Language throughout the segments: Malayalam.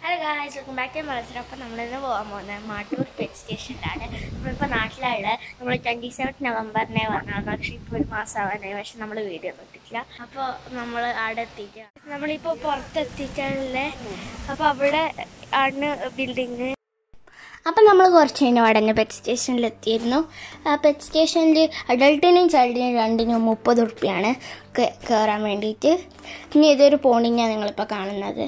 hello guys welcome back to മത്സരം അപ്പം നമ്മളിന്ന് പോകാൻ പോകുന്നത് മാട്ടൂർ പെറ്റ് സ്റ്റേഷനിലാണ് നമ്മളിപ്പോൾ നാട്ടിലുള്ള നമ്മൾ ട്വൻറ്റി സെവൻ നവംബറിനെ വന്നതാണ് പക്ഷേ ഇപ്പോൾ ഒരു മാസം ആവാനായി പക്ഷെ നമ്മൾ വീഡിയോ ഒന്നും ഇട്ടിട്ടില്ല അപ്പോൾ നമ്മൾ അവിടെ എത്തിയിട്ട് നമ്മളിപ്പോൾ പുറത്തെത്തിയിട്ടുള്ള അപ്പോൾ അവിടെ ആണ് ബിൽഡിങ് അപ്പം നമ്മൾ കുറച്ച് കഴിഞ്ഞ ഉടനെ പെറ്റ് സ്റ്റേഷനിൽ എത്തിയിരുന്നു ആ പെറ്റ് സ്റ്റേഷനിൽ അഡൾട്ടിനും ചൈൽഡിനും രണ്ടിനും മുപ്പത് ഉറുപ്പ്യാണ് കയറാൻ വേണ്ടിയിട്ട് ഇനി ഇതൊരു പോണിങ്ങാണ് നിങ്ങളിപ്പോൾ കാണുന്നത്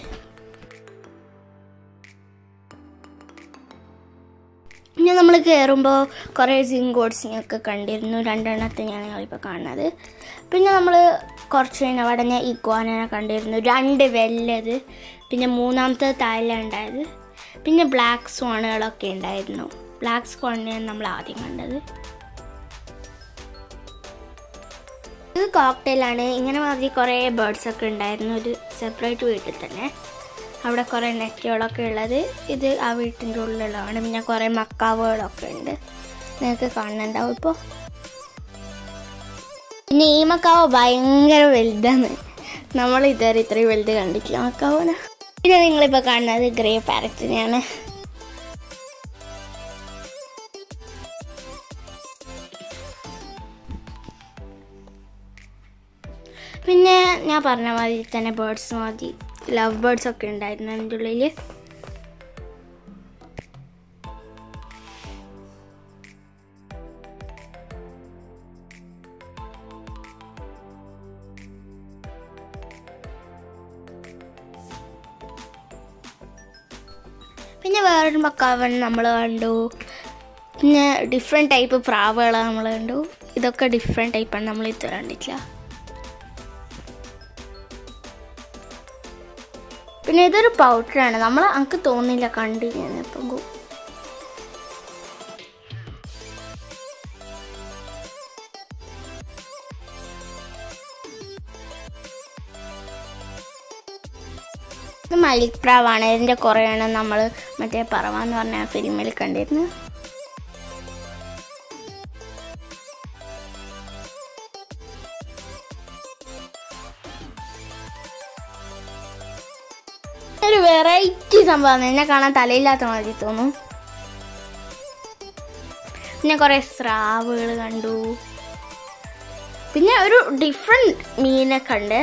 പിന്നെ നമ്മൾ കയറുമ്പോൾ കുറേ സിങ്കോഡ്സിനെയൊക്കെ കണ്ടിരുന്നു രണ്ടെണ്ണത്തിനെയാണ് ഞങ്ങളിപ്പോൾ കാണുന്നത് പിന്നെ നമ്മൾ കുറച്ച് കഴിഞ്ഞ ഉടനെ ഇഗ്വാനെ കണ്ടിരുന്നു രണ്ട് വെല്ലത് പിന്നെ മൂന്നാമത്തെ താഴെ ഉണ്ടായത് പിന്നെ ബ്ലാക്ക് സ്വാണുകളൊക്കെ ഉണ്ടായിരുന്നു ബ്ലാക്ക് സ്വാണിനെയാണ് നമ്മൾ ആദ്യം കണ്ടത് ഇത് കോക്ടെയിലാണ് ഇങ്ങനെ മാതിരി കുറേ ബേർഡ്സ് ഒക്കെ ഉണ്ടായിരുന്നു ഒരു സെപ്പറേറ്റ് വീട്ടിൽ തന്നെ അവിടെ കുറേ നെറ്റുകളൊക്കെ ഉള്ളത് ഇത് ആ വീട്ടിൻ്റെ ഉള്ളിലുള്ളതാണ് പിന്നെ കുറേ മക്കാവുകളൊക്കെ ഉണ്ട് നിങ്ങൾക്ക് കാണുന്നുണ്ടാവും ഇപ്പോൾ പിന്നെ ഈ മക്കാവ് ഭയങ്കര വലുതാണ് നമ്മൾ ഇതുവരെ ഇത്രയും വലുത് കണ്ടിട്ടില്ല മക്കാവിനെ പിന്നെ നിങ്ങളിപ്പോൾ കാണുന്നത് ഗ്രേ പാരറ്റിനെയാണ് പിന്നെ ഞാൻ പറഞ്ഞ മാതിരി തന്നെ ബേർഡ്സ് മതി ലവ് ബേർഡ്സ് ഒക്കെ ഉണ്ടായിരുന്നു അതിൻ്റെ ഉള്ളിൽ പിന്നെ വേറൊരു മക്കാവൻ നമ്മൾ കണ്ടു പിന്നെ ഡിഫറെൻറ്റ് ടൈപ്പ് പ്രാവുകൾ നമ്മൾ കണ്ടു ഇതൊക്കെ ഡിഫറെൻറ്റ് ടൈപ്പാണ് നമ്മൾ ഇതുവരെ കണ്ടിട്ടില്ല പിന്നെ ഇതൊരു പൗഡറാണ് നമ്മൾ നമുക്ക് തോന്നില്ല കണ്ടു ഞാൻ ഇപ്പം ഗു- ഇത് മലിക് പ്രാവാണ് ഇതിൻ്റെ കുറേയാണ് നമ്മൾ മറ്റേ പറവ എന്ന് പറഞ്ഞ ഫിലിമിൽ കണ്ടിരുന്നത് ഒരു വെറൈറ്റി സംഭവമാണ് എന്നെ കാണാൻ തലയില്ലാത്ത മാതിരി തോന്നും പിന്നെ കുറേ സ്രാവുകൾ കണ്ടു പിന്നെ ഒരു ഡിഫറെൻറ്റ് മീനെ കണ്ട്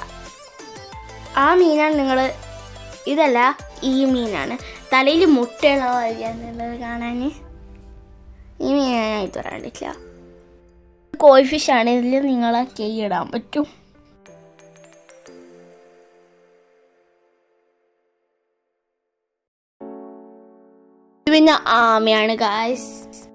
ആ മീനാണ് നിങ്ങൾ ഇതല്ല ഈ മീനാണ് തലയിൽ മുട്ടയുള്ള മാതിരിയാണുള്ളത് കാണാൻ ഈ മീനെ ഞാൻ ഇതുവരെ കണ്ടിട്ടില്ല കോഴി ഫിഷാണ് ഇതിൽ നിങ്ങളെ കൈ ഇടാൻ പറ്റും ഇത് പിന്നെ ആമയാണ് ഗായ്സ്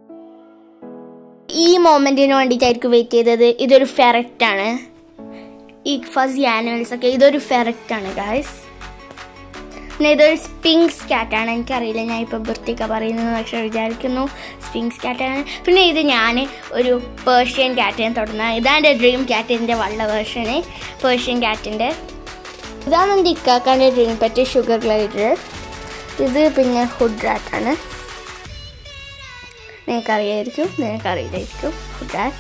ഈ മൊമെന്റിന് വേണ്ടിയിട്ടായിരിക്കും വെയിറ്റ് ചെയ്തത് ഇതൊരു ഫെറക്റ്റ് ആണ് ഈ ഫസി ആനിമൽസ് ഒക്കെ ഇതൊരു ഫെറക്റ്റ് ആണ് ഗായ്സ് പിന്നെ ഇതൊരു സ്പിങ്സ് കാറ്റാണ് എനിക്കറിയില്ല ഞാൻ ഇപ്പോൾ വൃത്തിക്ക പറയുന്നത് പക്ഷെ വിചാരിക്കുന്നു സ്പിങ്സ് കാറ്റാണ് പിന്നെ ഇത് ഞാൻ ഒരു പേർഷ്യൻ കാറ്റിനെ തുടർന്ന ഇതാണ് എൻ്റെ ഡ്രീം കാറ്റിൻ്റെ വള്ള വേർഷന് പേർഷ്യൻ കാറ്റിൻ്റെ ഇതാണ് എൻ്റെ ഇക്കാക്കാൻ്റെ ഡ്രീം പറ്റിയ ഷുഗർ ഗ്ലൈഡർ ഇത് പിന്നെ ഹുഡ് റാറ്റാണ് നിങ്ങൾക്കറിയായിരിക്കും നിങ്ങൾക്കറിയില്ലായിരിക്കും ഹുഡ് റാറ്റ്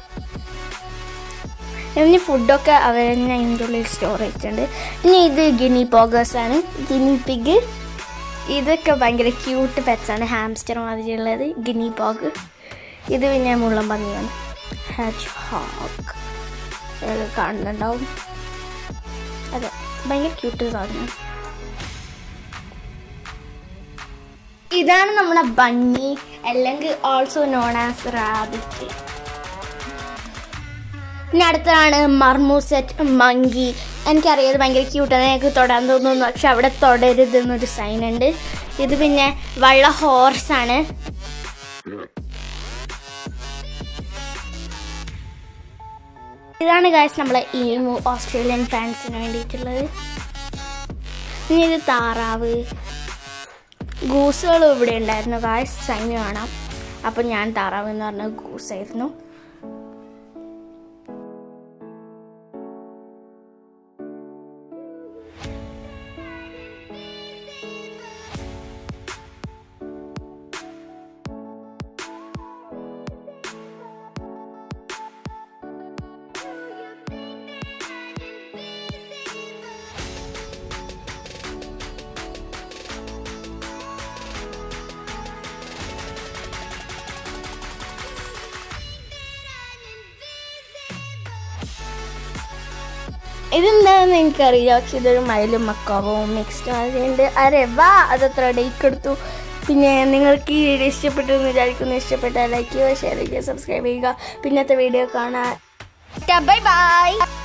പിന്നെ ഫുഡൊക്കെ അവർ തന്നെ അതിൻ്റെ ഉള്ളിൽ സ്റ്റോർ ചെയ്തിട്ടുണ്ട് പിന്നെ ഇത് ഗിനി പോഗേഴ്സ് ആണ് ഗിനി പിഗ് ഇതൊക്കെ ഭയങ്കര ക്യൂട്ട് പെറ്റ്സ് ആണ് ഹാംസ്റ്റർ മാതിരിയുള്ളത് ഗിനി പോഗ് ഇത് പിന്നെ മുള്ളം പന്നിയാണ് ഹാച്ച് ഹോക്ക് ഇതൊക്കെ കാണുന്നുണ്ടാവും അതെ ഭയങ്കര ക്യൂട്ട് സാധനം ഇതാണ് നമ്മുടെ ബണ്ണി അല്ലെങ്കിൽ ഓൾസോ നോൺ ആസ് റാബിറ്റ് പിന്നെ അടുത്തതാണ് മർമൂസെറ്റ് മങ്കി എനിക്കറിയാം ഭയങ്കര ക്യൂട്ടാണ് എനിക്ക് തൊടാൻ തോന്നുന്നു പക്ഷെ അവിടെ തൊടരുത് എന്നൊരു സൈൻ ഉണ്ട് ഇത് പിന്നെ വള്ള ഹോർസാണ് ഇതാണ് ഗായ്സ് നമ്മളെ ഈ ഓസ്ട്രേലിയൻ ഫാൻസിന് വേണ്ടിയിട്ടുള്ളത് ഇനി ഇത് താറാവ് ഗൂസുകൾ ഇവിടെ ഉണ്ടായിരുന്നു ഗായ്സ് സൈൻ കാണാം അപ്പം ഞാൻ താറാവ് എന്ന് പറഞ്ഞ ഗൂസായിരുന്നു ഇതെന്താണെന്ന് എനിക്കറിയില്ല പക്ഷെ ഇതൊരു മയിലും മക്കാവും മിക്സ്ഡ് മാതിരിയുണ്ട് അരെ വാ അതത്ര ഡേക്ക് എടുത്തു പിന്നെ നിങ്ങൾക്ക് ഈ വീഡിയോ ഇഷ്ടപ്പെട്ടു എന്ന് വിചാരിക്കുന്നു ഇഷ്ടപ്പെട്ടാൽ ലൈക്ക് ചെയ്യുക ഷെയർ ചെയ്യുക സബ്സ്ക്രൈബ് ചെയ്യുക പിന്നത്തെ വീഡിയോ കാണാൻ ബൈ ബൈ